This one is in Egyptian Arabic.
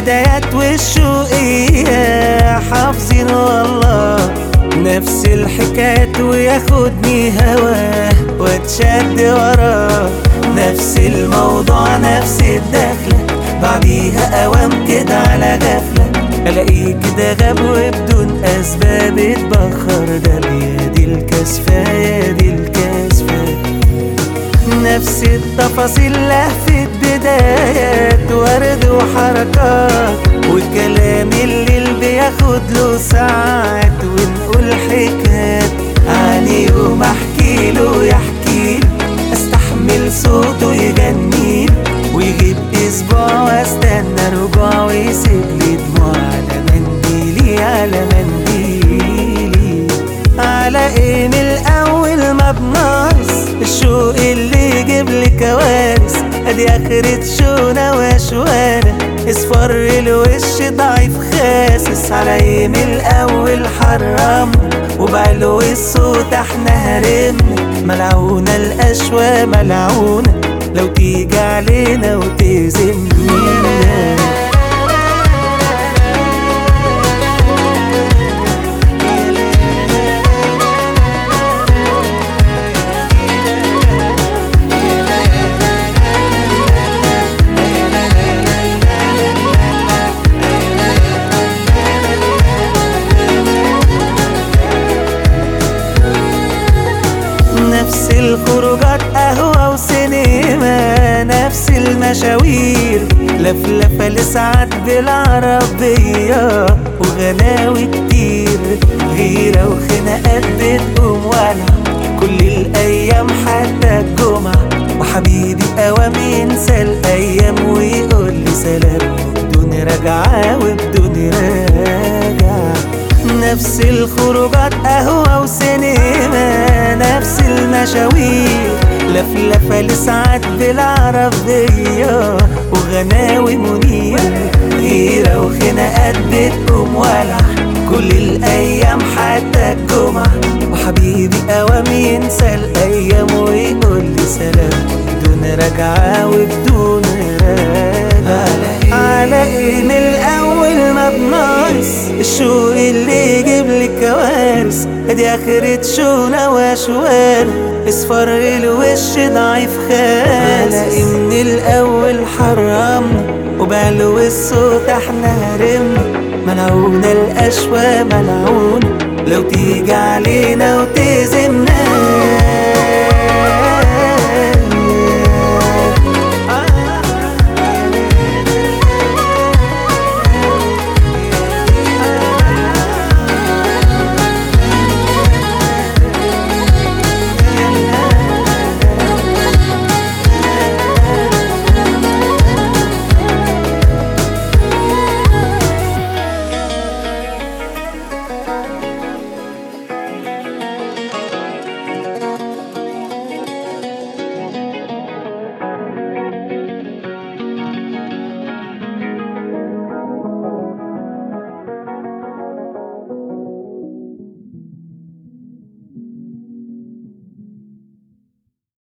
البدايات والشوقية حافظين والله نفس الحكايات وياخدني هواه واتشد وراه نفس الموضوع نفس الدخلة بعديها اوام كده على غفلة الاقيه كده غاب وبدون اسباب اتبخر ده بيدي الكسفة يدي الكسفة نفس التفاصيل لهفة بدايات ورد وحركات والكلام اللي بياخد له ساعات ونقول حكايات عن يوم احكي له يحكي استحمل صوته يغني ويجيب اسبوع واستنى رجوع ويسيب لي دموع على منديلي على منديلي على ايه من الاول ما بناقص الشوق اللي يجيب لي كوارث ادي اخرة شونا وشوانا اصفر الوش ضعيف خاسس على ايه من الاول حرمنا وبعلو الصوت احنا هرمنا ملعونة الاشواق ملعونة لو تيجي علينا وتزمنا نفس الخروجات قهوة وسينما نفس المشاوير لفلفة لساعات بالعربية وغلاوي كتير غيرة وخناقات بتقوم ولع كل الأيام حتى الجمعة وحبيبي أوام ينسى الأيام ويقول لي سلام بدون رجعة وبدون راجعة نفس الخروجات قهوة وسينما نفس المشاوير لفلفة لساعات بالعربية وغناوي منير غيرة وخناقات بتقوم ولع كل الأيام حتى الجمعة وحبيبي أوام ينسى الأيام ويقول لي سلام بدون رجعة وبدون راجعة على إيه من الأول ما بناقص الشوق اللي يجيب لي كوارث ادي اخرة شونا وشوانا اصفر الوش ضعيف خالص من الاول حرمنا وبعلو الصوت احنا هرمنا ملعونة الاشواق ملعونة لو تيجي علينا وتزمنا